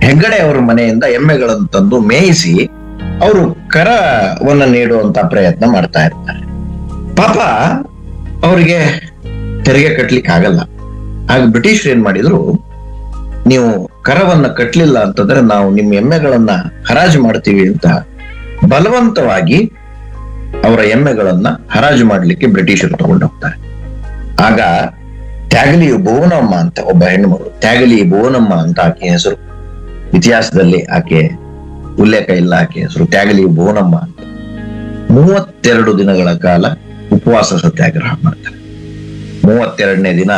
ಹೆಗ್ಗಡೆ ಅವರ ಮನೆಯಿಂದ ಎಮ್ಮೆಗಳನ್ನು ತಂದು ಮೇಯಿಸಿ ಅವರು ಕರವನ್ನ ನೀಡುವಂತ ಪ್ರಯತ್ನ ಮಾಡ್ತಾ ಇರ್ತಾರೆ ಪಾಪ ಅವರಿಗೆ ತೆರಿಗೆ ಕಟ್ಲಿಕ್ಕೆ ಆಗಲ್ಲ ಆಗ ಬ್ರಿಟಿಷರು ಏನ್ ಮಾಡಿದ್ರು ನೀವು ಕರವನ್ನ ಕಟ್ಲಿಲ್ಲ ಅಂತಂದ್ರೆ ನಾವು ನಿಮ್ಮ ಎಮ್ಮೆಗಳನ್ನ ಹರಾಜು ಮಾಡ್ತೀವಿ ಅಂತ ಬಲವಂತವಾಗಿ ಅವರ ಎಮ್ಮೆಗಳನ್ನ ಹರಾಜು ಮಾಡ್ಲಿಕ್ಕೆ ಬ್ರಿಟಿಷರು ತಗೊಂಡು ಹೋಗ್ತಾರೆ ಆಗ ತ್ಯಾಗಲಿ ಭುವನಮ್ಮ ಅಂತ ಒಬ್ಬ ಹೆಣ್ಣುಮಗಳು ತ್ಯಾಗಲಿ ಭುವನಮ್ಮ ಅಂತ ಆಕೆ ಹೆಸರು ಇತಿಹಾಸದಲ್ಲಿ ಆಕೆ ಉಲ್ಲೇಖ ಇಲ್ಲ ಆಕೆ ಹೆಸರು ತ್ಯಾಗಲಿ ಭುವನಮ್ಮ ಅಂತ ಮೂವತ್ತೆರಡು ದಿನಗಳ ಕಾಲ ಉಪವಾಸ ಸತ್ಯಾಗ್ರಹ ಮಾಡ್ತಾರೆ ಮೂವತ್ತೆರಡನೇ ದಿನ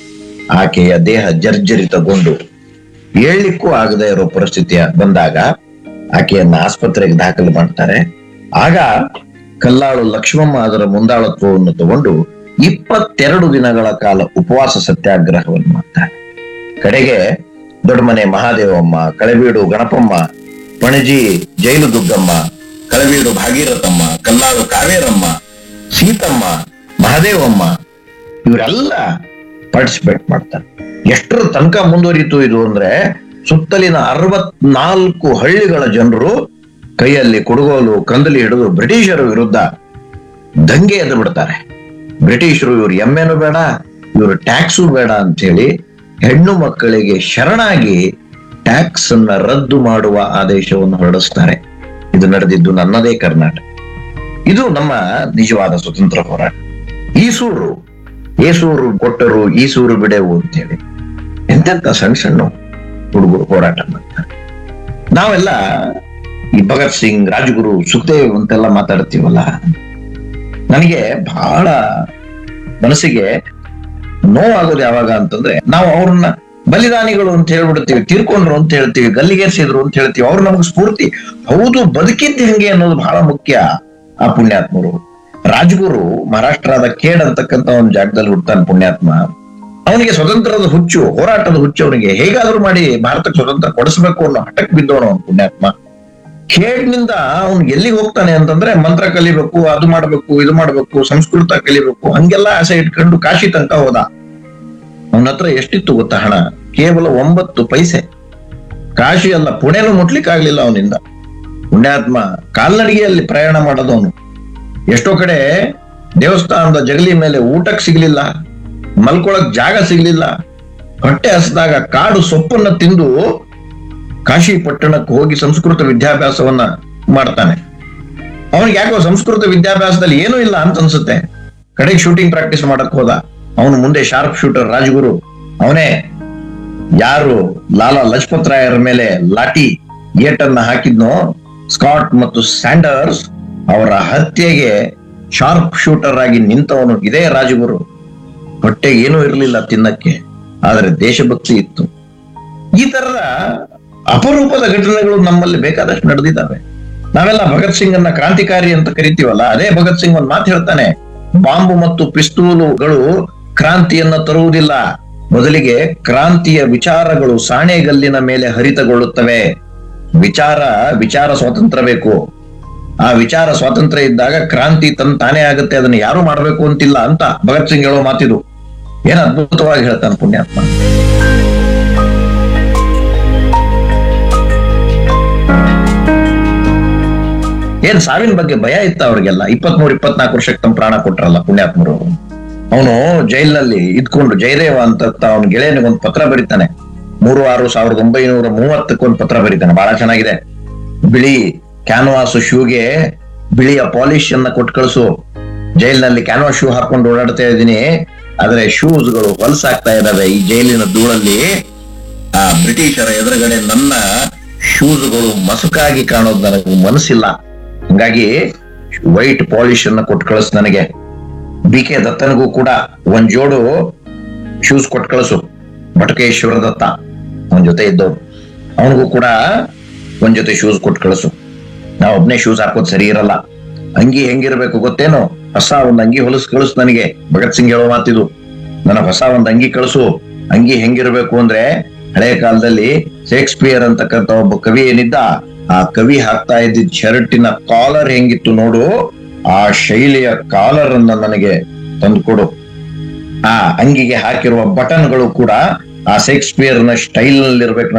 ಆಕೆಯ ದೇಹ ಜರ್ಜರಿತಗೊಂಡು ಏಳ್ಲಿಕ್ಕೂ ಆಗದೆ ಇರೋ ಪರಿಸ್ಥಿತಿ ಬಂದಾಗ ಆಕೆಯನ್ನ ಆಸ್ಪತ್ರೆಗೆ ದಾಖಲು ಮಾಡ್ತಾರೆ ಆಗ ಕಲ್ಲಾಳು ಲಕ್ಷ್ಮಮ್ಮ ಅದರ ಮುಂದಾಳತ್ವವನ್ನು ತಗೊಂಡು ಇಪ್ಪತ್ತೆರಡು ದಿನಗಳ ಕಾಲ ಉಪವಾಸ ಸತ್ಯಾಗ್ರಹವನ್ನು ಮಾಡ್ತಾರೆ ಕಡೆಗೆ ದೊಡ್ಡಮನೆ ಮಹಾದೇವಮ್ಮ ಕಳಬೀಡು ಗಣಪಮ್ಮ ಪಣಜಿ ಜೈಲು ದುಗ್ಗಮ್ಮ ಕಳಬೀಡು ಭಾಗೀರಥಮ್ಮ ಕಲ್ಲಾಳು ಕಾವೇರಮ್ಮ ಸೀತಮ್ಮ ಮಹಾದೇವಮ್ಮ ಇವರೆಲ್ಲ ಪಾರ್ಟಿಸಿಪೇಟ್ ಮಾಡ್ತಾರೆ ಎಷ್ಟರ ತನಕ ಮುಂದುವರಿಯಿತು ಇದು ಅಂದ್ರೆ ಸುತ್ತಲಿನ ಅರವತ್ನಾಲ್ಕು ಹಳ್ಳಿಗಳ ಜನರು ಕೈಯಲ್ಲಿ ಕುಡುಗೋಲು ಕಂದಲಿ ಹಿಡಿದು ಬ್ರಿಟಿಷರ ವಿರುದ್ಧ ದಂಗೆ ಎದ್ದು ಬಿಡ್ತಾರೆ ಬ್ರಿಟಿಷರು ಇವ್ರು ಎಮ್ಮೆನೂ ಬೇಡ ಇವರು ಟ್ಯಾಕ್ಸು ಬೇಡ ಅಂತ ಹೇಳಿ ಹೆಣ್ಣು ಮಕ್ಕಳಿಗೆ ಶರಣಾಗಿ ಟ್ಯಾಕ್ಸ್ ಅನ್ನ ರದ್ದು ಮಾಡುವ ಆದೇಶವನ್ನು ಹೊರಡಿಸ್ತಾರೆ ಇದು ನಡೆದಿದ್ದು ನನ್ನದೇ ಕರ್ನಾಟಕ ಇದು ನಮ್ಮ ನಿಜವಾದ ಸ್ವತಂತ್ರ ಹೋರಾಟ ಈಸೂರು ಏಸೂರು ಕೊಟ್ಟರು ಈಸೂರು ಬಿಡೆವು ಅಂತ ಹೇಳಿ ಎಂತೆಂತ ಸಣ್ಣ ಸಣ್ಣ ಹುಡುಗರು ಹೋರಾಟ ಮಾಡ್ತಾರೆ ನಾವೆಲ್ಲ ಈ ಭಗತ್ ಸಿಂಗ್ ರಾಜಗುರು ಸುಖದೇವ್ ಅಂತೆಲ್ಲ ಮಾತಾಡ್ತೀವಲ್ಲ ನನಗೆ ಬಹಳ ಮನಸ್ಸಿಗೆ ನೋವಾಗೋದು ಯಾವಾಗ ಅಂತಂದ್ರೆ ನಾವು ಅವ್ರನ್ನ ಬಲಿದಾನಿಗಳು ಅಂತ ಹೇಳ್ಬಿಡ್ತೀವಿ ತೀರ್ಕೊಂಡ್ರು ಅಂತ ಹೇಳ್ತೀವಿ ಗಲ್ಲಿಗೇರಿಸಿದ್ರು ಅಂತ ಹೇಳ್ತೀವಿ ಅವ್ರು ನಮಗೆ ಸ್ಫೂರ್ತಿ ಹೌದು ಬದುಕಿದ್ದು ಹೆಂಗೆ ಅನ್ನೋದು ಬಹಳ ಮುಖ್ಯ ಆ ಪುಣ್ಯಾತ್ಮರು ರಾಜಗುರು ಮಹಾರಾಷ್ಟ್ರದ ಖೇಡ್ ಅಂತಕ್ಕಂತ ಒಂದು ಜಾಗದಲ್ಲಿ ಹುಡ್ತಾನೆ ಪುಣ್ಯಾತ್ಮ ಅವನಿಗೆ ಸ್ವತಂತ್ರದ ಹುಚ್ಚು ಹೋರಾಟದ ಹುಚ್ಚು ಅವನಿಗೆ ಹೇಗಾದ್ರೂ ಮಾಡಿ ಭಾರತಕ್ಕೆ ಸ್ವತಂತ್ರ ಕೊಡಿಸ್ಬೇಕು ಅನ್ನೋ ಹಠಕ್ಕೆ ಬಿದ್ದವನು ಅವನು ಪುಣ್ಯಾತ್ಮ ಖೇಡ್ನಿಂದ ಅವ್ನು ಎಲ್ಲಿಗೆ ಹೋಗ್ತಾನೆ ಅಂತಂದ್ರೆ ಮಂತ್ರ ಕಲಿಬೇಕು ಅದು ಮಾಡ್ಬೇಕು ಇದು ಮಾಡ್ಬೇಕು ಸಂಸ್ಕೃತ ಕಲಿಬೇಕು ಹಂಗೆಲ್ಲ ಆಸೆ ಇಟ್ಕೊಂಡು ಕಾಶಿ ತನಕ ಹೋದ ಅವನ ಹತ್ರ ಎಷ್ಟಿತ್ತು ಗೊತ್ತಾ ಹಣ ಕೇವಲ ಒಂಬತ್ತು ಪೈಸೆ ಕಾಶಿ ಅಲ್ಲ ಪುಣೆನೂ ಮುಟ್ಲಿಕ್ಕೆ ಆಗ್ಲಿಲ್ಲ ಅವನಿಂದ ಪುಣ್ಯಾತ್ಮ ಕಾಲ್ನಡಿಗೆಯಲ್ಲಿ ಪ್ರಯಾಣ ಮಾಡೋದವನು ಎಷ್ಟೋ ಕಡೆ ದೇವಸ್ಥಾನದ ಜಗಲಿ ಮೇಲೆ ಊಟಕ್ಕೆ ಸಿಗ್ಲಿಲ್ಲ ಮಲ್ಕೊಳಕ್ ಜಾಗ ಸಿಗ್ಲಿಲ್ಲ ಹೊಟ್ಟೆ ಹಸಿದಾಗ ಕಾಡು ಸೊಪ್ಪನ್ನ ತಿಂದು ಕಾಶಿ ಪಟ್ಟಣಕ್ಕೆ ಹೋಗಿ ಸಂಸ್ಕೃತ ವಿದ್ಯಾಭ್ಯಾಸವನ್ನ ಮಾಡ್ತಾನೆ ಅವನಿಗೆ ಯಾಕೋ ಸಂಸ್ಕೃತ ವಿದ್ಯಾಭ್ಯಾಸದಲ್ಲಿ ಏನೂ ಇಲ್ಲ ಅಂತ ಅನ್ಸುತ್ತೆ ಕಡೆಗೆ ಶೂಟಿಂಗ್ ಪ್ರಾಕ್ಟೀಸ್ ಮಾಡಕ್ ಹೋದ ಅವನು ಮುಂದೆ ಶಾರ್ಪ್ ಶೂಟರ್ ರಾಜಗುರು ಅವನೇ ಯಾರು ಲಾಲಾ ಲಜಪತ್ ರಾಯರ ಮೇಲೆ ಲಾಠಿ ಏಟನ್ನ ಹಾಕಿದ್ನೋ ಸ್ಕಾಟ್ ಮತ್ತು ಸ್ಯಾಂಡರ್ಸ್ ಅವರ ಹತ್ಯೆಗೆ ಶಾರ್ಪ್ ಶೂಟರ್ ಆಗಿ ನಿಂತವನು ಇದೇ ರಾಜಗುರು ಹೊಟ್ಟೆಗೆ ಏನೂ ಇರಲಿಲ್ಲ ತಿನ್ನಕ್ಕೆ ಆದ್ರೆ ದೇಶಭಕ್ತಿ ಇತ್ತು ಈ ತರದ ಅಪರೂಪದ ಘಟನೆಗಳು ನಮ್ಮಲ್ಲಿ ಬೇಕಾದಷ್ಟು ನಡೆದಿದ್ದಾವೆ ನಾವೆಲ್ಲ ಭಗತ್ ಸಿಂಗ್ ಅನ್ನ ಕ್ರಾಂತಿಕಾರಿ ಅಂತ ಕರಿತೀವಲ್ಲ ಅದೇ ಭಗತ್ ಸಿಂಗ್ ಒಂದ್ ಮಾತು ಹೇಳ್ತಾನೆ ಬಾಂಬು ಮತ್ತು ಪಿಸ್ತೂಲುಗಳು ಕ್ರಾಂತಿಯನ್ನ ತರುವುದಿಲ್ಲ ಬದಲಿಗೆ ಕ್ರಾಂತಿಯ ವಿಚಾರಗಳು ಸಾಣೆಗಲ್ಲಿನ ಮೇಲೆ ಹರಿತಗೊಳ್ಳುತ್ತವೆ ವಿಚಾರ ವಿಚಾರ ಸ್ವಾತಂತ್ರ್ಯ ಬೇಕು ಆ ವಿಚಾರ ಸ್ವಾತಂತ್ರ್ಯ ಇದ್ದಾಗ ಕ್ರಾಂತಿ ತನ್ ತಾನೇ ಆಗುತ್ತೆ ಅದನ್ನ ಯಾರು ಮಾಡ್ಬೇಕು ಅಂತಿಲ್ಲ ಅಂತ ಭಗತ್ ಸಿಂಗ್ ಹೇಳೋ ಮಾತಿದು ಏನ್ ಅದ್ಭುತವಾಗಿ ಹೇಳ್ತಾನೆ ಪುಣ್ಯಾತ್ಮ ಏನ್ ಸಾವಿನ ಬಗ್ಗೆ ಭಯ ಇತ್ತ ಅವ್ರಿಗೆಲ್ಲ ಇಪ್ಪತ್ಮೂರು ಇಪ್ಪತ್ನಾಲ್ಕು ವರ್ಷಕ್ಕೆ ತಮ್ಮ ಪ್ರಾಣ ಕೊಟ್ರಲ್ಲ ಪುಣ್ಯಾತ್ಮರು ಅವನು ಜೈಲಿನಲ್ಲಿ ಇದ್ಕೊಂಡು ಜಯದೇವ ಅಂತ ಅವನ ಗೆಳೆಯನಿಗೆ ಒಂದು ಪತ್ರ ಬರೀತಾನೆ ಮೂರು ಆರು ಸಾವಿರದ ಒಂಬೈನೂರ ಮೂವತ್ತಕ್ಕೆ ಒಂದು ಪತ್ರ ಬರೀತಾನೆ ಬಹಳ ಚೆನ್ನಾಗಿದೆ ಬಿಳಿ ಕ್ಯಾನ್ವಾಸ್ ಶೂಗೆ ಬಿಳಿಯ ಪಾಲಿಶ್ ಅನ್ನ ಕೊಟ್ಟು ಕಳಿಸು ಜೈಲಿನಲ್ಲಿ ಕ್ಯಾನ್ವಾಸ್ ಶೂ ಹಾಕೊಂಡು ಓಡಾಡ್ತಾ ಇದ್ದೀನಿ ಆದ್ರೆ ಶೂಸ್ಗಳು ಹೊಲಸಾಗ್ತಾ ಇದಾವೆ ಈ ಜೈಲಿನ ಧೂಳಲ್ಲಿ ಆ ಬ್ರಿಟಿಷರ ಎದುರುಗಡೆ ನನ್ನ ಶೂಸ್ಗಳು ಮಸುಕಾಗಿ ಕಾಣೋದು ನನಗೆ ಮನಸ್ಸಿಲ್ಲ ಹಂಗಾಗಿ ವೈಟ್ ಪಾಲಿಶ್ ಅನ್ನ ಕೊಟ್ಟು ಕಳಿಸ್ ನನಗೆ ಬಿ ಕೆ ದತ್ತನಿಗೂ ಕೂಡ ಒಂದ್ ಜೋಡು ಶೂಸ್ ಕೊಟ್ಟು ಕಳಿಸು ಬಟಕೇಶ್ವರ ದತ್ತ ಅವನ ಜೊತೆ ಇದ್ದವ್ರು ಅವನಿಗೂ ಕೂಡ ಒಂದ್ ಜೊತೆ ಶೂಸ್ ಕೊಟ್ಟು ಕಳಿಸು ನಾ ಒಬ್ನೇ ಶೂಸ್ ಹಾಕೋದ್ ಸರಿ ಇರಲ್ಲ ಅಂಗಿ ಹೆಂಗಿರ್ಬೇಕು ಗೊತ್ತೇನೋ ಹೊಸ ಒಂದ್ ಅಂಗಿ ಹೊಲಸ್ ಕಳಿಸು ನನಗೆ ಭಗತ್ ಸಿಂಗ್ ಹೇಳೋ ಮಾತಿದು ನನಗ್ ಹೊಸ ಒಂದ್ ಅಂಗಿ ಕಳಿಸು ಅಂಗಿ ಹೆಂಗಿರ್ಬೇಕು ಅಂದ್ರೆ ಹಳೆ ಕಾಲದಲ್ಲಿ ಶೇಕ್ಸ್ಪಿಯರ್ ಅಂತಕ್ಕಂತ ಒಬ್ಬ ಕವಿ ಏನಿದ್ದ ಆ ಕವಿ ಹಾಕ್ತಾ ಇದ್ದಿದ್ ಶರ್ಟಿನ ಕಾಲರ್ ಹೆಂಗಿತ್ತು ನೋಡು ಆ ಶೈಲಿಯ ಕಾಲರ್ ಅನ್ನ ನನಗೆ ತಂದುಕೊಡು ಆ ಅಂಗಿಗೆ ಹಾಕಿರುವ ಬಟನ್ಗಳು ಕೂಡ ಆ ಶೇಕ್ಸ್ಪಿಯರ್ ನ ಸ್ಟೈಲ್ ನಲ್ಲಿ ಇರ್ಬೇಕು